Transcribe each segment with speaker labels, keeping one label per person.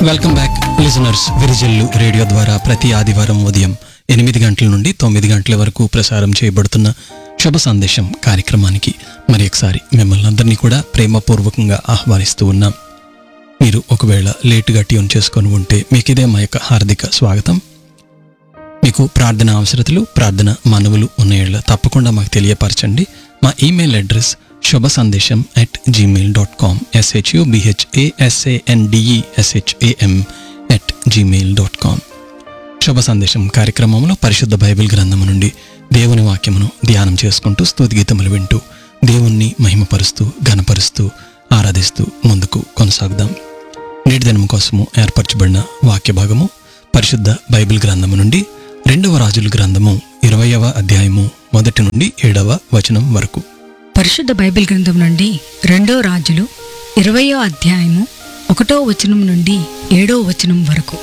Speaker 1: welcome back listeners Virijallu radio ద్వారా ప్రతి ఆదివారం ఉదయం ఎనిమిది గంటల నుండి తొమ్మిది గంటల వరకు ప్రసారం చేయబడుతున్న శుభ సందేశం కార్యక్రమానికి మరి ఒకసారి మిమ్మల్ని అందరినీ కూడా ప్రేమపూర్వకంగా ఆహ్వానిస్తూ ఉన్నాం మీరు ఒకవేళ లేటుగా ట్యూన్ చేసుకొని ఉంటే మీకు ఇదే మా యొక్క హార్దిక స్వాగతం మీకు ప్రార్థన అవసరతలు ప్రార్థన మనవులు ఉన్నాయేళ్ళ తప్పకుండా మాకు తెలియపరచండి మా ఈమెయిల్ అడ్రస్ శుభ సందేశం at Gmail dot com SHU BHASANDE SHAM at Gmail dot com శుభ సందేశం కార్యక్రమంలో పరిశుద్ధ బైబిల్ గ్రంథము నుండి దేవుని వాక్యమును ధ్యానం చేసుకుంటూ స్తుతి గీతములు వింటూ దేవుణ్ణి మహిమపరుస్తూ ఘనపరుస్తూ ఆరాధిస్తూ ముందుకు కొనసాగుదాం నేటి దినం కోసము ఏర్పరచబడిన వాక్య భాగము పరిశుద్ధ బైబిల్ గ్రంథము నుండి రెండవ రాజుల గ్రంథము ఇరవయవ అధ్యాయము మొదటి నుండి ఏడవ వచనం వరకు
Speaker 2: పరిశుద్ధ బైబిల్ గ్రంథం నుండి రెండో రాజులు ఇరవయో అధ్యాయము ఒకటో వచనం నుండి ఏడో వచనం వరకు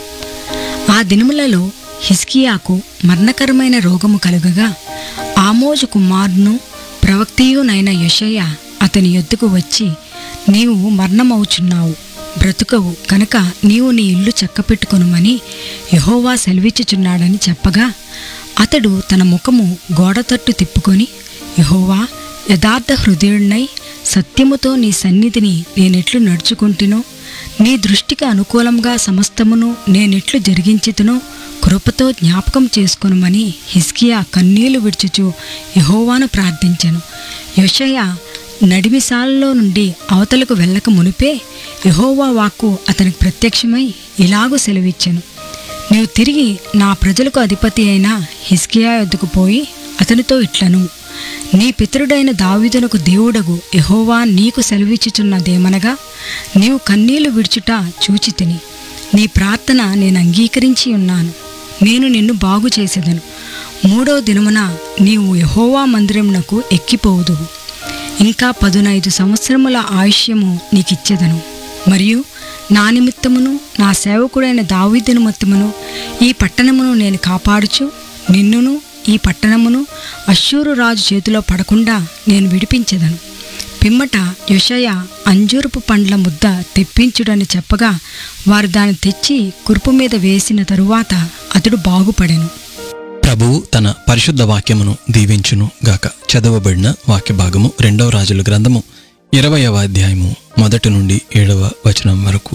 Speaker 2: ఆ దినములలో హిస్కియాకు మరణకరమైన రోగము కలుగగా ఆమోజు కుమారును ప్రవక్తియునైన యెషయా అతని యొద్దకు వచ్చి నీవు మరణమవుచున్నావు బ్రతుకవు కనుక నీవు నీ ఇల్లు చక్కపెట్టుకొనుమని యెహోవా సెలవిచ్చుచున్నాడని చెప్పగా అతడు తన ముఖము గోడ తట్టు తిప్పుకొని యెహోవా యథార్థ హృదయుడినై సత్యముతో నీ సన్నిధిని నేనెట్లు నడుచుకుంటునో నీ దృష్టికి అనుకూలంగా సమస్తమును నేనెట్లు జరిగించితునో కృపతో జ్ఞాపకం చేసుకొనుమని హిస్కియా కన్నీళ్లు విడుచుచు యెహోవాను ప్రార్థించెను యెషయ నడిమిసాలలో నుండి అవతలకు వెళ్ళక మునిపే యెహోవా వాక్కు అతనికి ప్రత్యక్షమై ఇలాగూ సెలవిచ్చెను నీవు తిరిగి నా ప్రజలకు అధిపతి అయిన హిస్కియా యొద్దకు పోయి అతనితో ఇట్లను నీ పితరుడైన దావీదునకు దేవుడగు యెహోవా నీకు సెలవిచ్చుచున్నదేమనగా నీవు కన్నీళ్లు విడుచుట చూచి తిని నీ ప్రార్థన నేను అంగీకరించి ఉన్నాను నేను నిన్ను బాగు చేసేదను మూడో దినమున నీవు యెహోవా మందిరమునకు ఎక్కిపోవుదువు ఇంకా పదునైదు సంవత్సరముల ఆయుష్యము నీకిచ్చేదను మరియు నా నిమిత్తమును నా సేవకుడైన దావీదు నిమిత్తమును ఈ పట్టణమును నేను కాపాడుచు నిన్నును ఈ పట్టణమును అశ్షూరు రాజు చేతిలో పడకుండా నేను విడిపించెదను పిమ్మట యెషయ అంజూరపు పండ్ల ముద్ద తెప్పించుడని చెప్పగా వారు దాన్ని తెచ్చి కురుపు మీద వేసిన తరువాత అతడు బాగుపడెను
Speaker 1: ప్రభువు తన పరిశుద్ధ వాక్యమును దీవించును గాక చదవబడిన వాక్య భాగము రెండవ రాజుల గ్రంథము ఇరవయవ అధ్యాయము మొదటి నుండి ఏడవ వచనం వరకు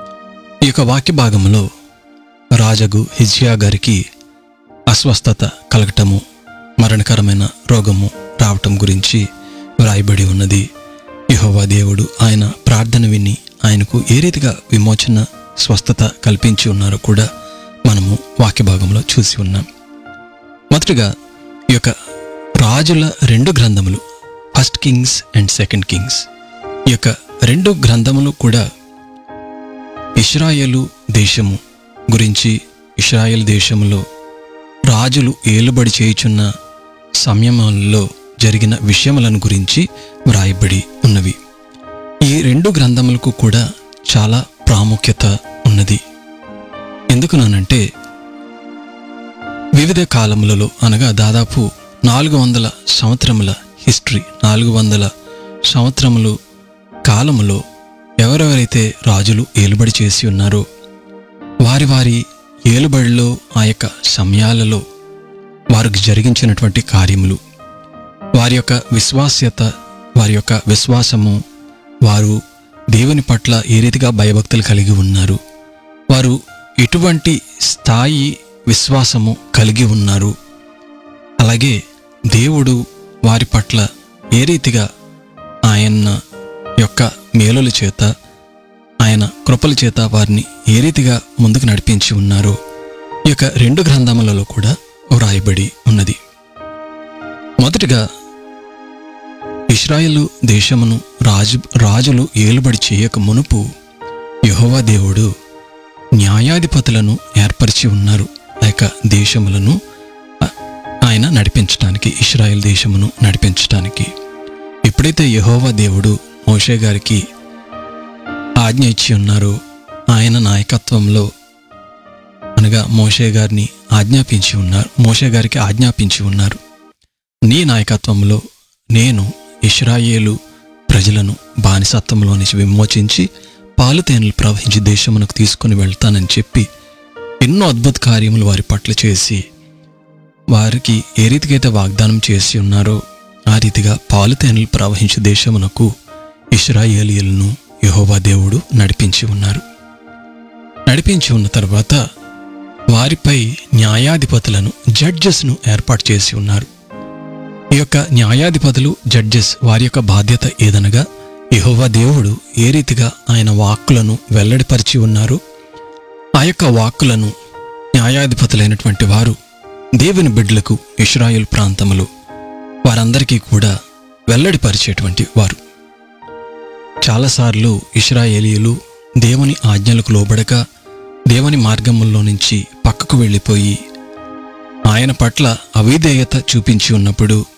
Speaker 1: ఈ యొక్క వాక్య భాగములో రాజగు హిజ్యా గారికి అస్వస్థత కలగటము మరణకరమైన రోగము రావటం గురించి వ్రాయబడి ఉన్నది యెహోవా దేవుడు ఆయన ప్రార్థన విని ఆయనకు ఏ రీతిగా విమోచన స్వస్థత కల్పించి ఉన్నారో కూడా మనము వాక్య భాగంలో చూసి ఉన్నాం మొదటగా ఈ యొక్క రాజుల రెండు గ్రంథములు first kings and second kings ఈ యొక్క రెండు గ్రంథములు కూడా ఇస్రాయేలు దేశము గురించి ఇస్రాయేల్ దేశములో రాజులు ఏలుబడి చేయుచున్న సమయంలో జరిగిన విషయములను గురించి వ్రాయబడి ఉన్నవి ఈ రెండు గ్రంథములకు కూడా చాలా ప్రాముఖ్యత ఉన్నది ఎందుకునానంటే వివిధ కాలములలో అనగా దాదాపు నాలుగు వందల సంవత్సరముల హిస్టరీ నాలుగు వందల సంవత్సరములు కాలములో ఎవరెవరైతే రాజులు ఏలుబడి చేసి ఉన్నారో వారి వారి ఏలుబడిలో ఆ యొక్క సమయాలలో వారికి జరిగించినటువంటి కార్యములు వారి యొక్క విశ్వాస్యత వారి యొక్క విశ్వాసము వారు దేవుని పట్ల ఏ రీతిగా భయభక్తులు కలిగి ఉన్నారు వారు ఎటువంటి స్థాయి విశ్వాసము కలిగి ఉన్నారు అలాగే దేవుడు వారి పట్ల ఏ రీతిగా ఆయన యొక్క మేలుల చేత ఆయన కృపల చేత వారిని ఏ రీతిగా ముందుకు నడిపించి ఉన్నారో ఈ యొక్క రెండు గ్రంథములలో కూడా వ్రాయబడి ఉన్నది మొదటిగా ఇస్రాయేలు దేశమును రాజు రాజులు ఏలుబడి చేయక మునుపు యెహోవా దేవుడు న్యాయాధిపతులను ఏర్పరిచి ఉన్నారు ఆ యొక్క దేశములను ఆ- ఆయన నడిపించడానికి ఇస్రాయేల్ దేశమును నడిపించడానికి ఎప్పుడైతే యెహోవా దేవుడు మోషే గారికి ఆజ్ఞ ఇచ్చి ఉన్నారో ఆయన నాయకత్వంలో అనగా మోషే గారిని ఆజ్ఞాపించి ఉన్నారు మోషే గారికి ఆజ్ఞాపించి ఉన్నారు నీ నాయకత్వంలో నేను ఇస్రాయేలు ప్రజలను బానిసత్వంలో నుంచి విమోచించి పాలు తేనెలు ప్రవహించి దేశమునకు తీసుకుని వెళ్తానని చెప్పి ఎన్నో అద్భుత కార్యములు వారి పట్ల చేసి వారికి ఏ రీతికైతే వాగ్దానం చేసి ఉన్నారో ఆ రీతిగా పాలు తేనెలు ప్రవహించే దేశమునకు ఇస్రాయేలీయులను యెహోవా దేవుడు నడిపించి ఉన్నారు నడిపించి ఉన్న తర్వాత వారిపై న్యాయాధిపతులను జడ్జెస్ను ఏర్పాటు చేసి ఉన్నారు ఈ యొక్క న్యాయాధిపతులు జడ్జెస్ వారి యొక్క బాధ్యత ఏదనగా యెహోవా దేవుడు ఏ రీతిగా ఆయన వాక్కులను వెల్లడిపరిచి ఉన్నారు ఆ యొక్క వాక్కులను న్యాయాధిపతులైనటువంటి వారు దేవుని బిడ్డలకు ఇస్రాయేల్ ప్రాంతములు వారందరికీ కూడా వెల్లడిపరిచేటువంటి వారు చాలాసార్లు ఇస్రాయేలీయులు దేవుని ఆజ్ఞలకు లోబడక దేవుని మార్గముల్లో నుంచి పక్కకు వెళ్ళిపోయి ఆయన పట్ల అవిధేయత చూపించి ఉన్నప్పుడు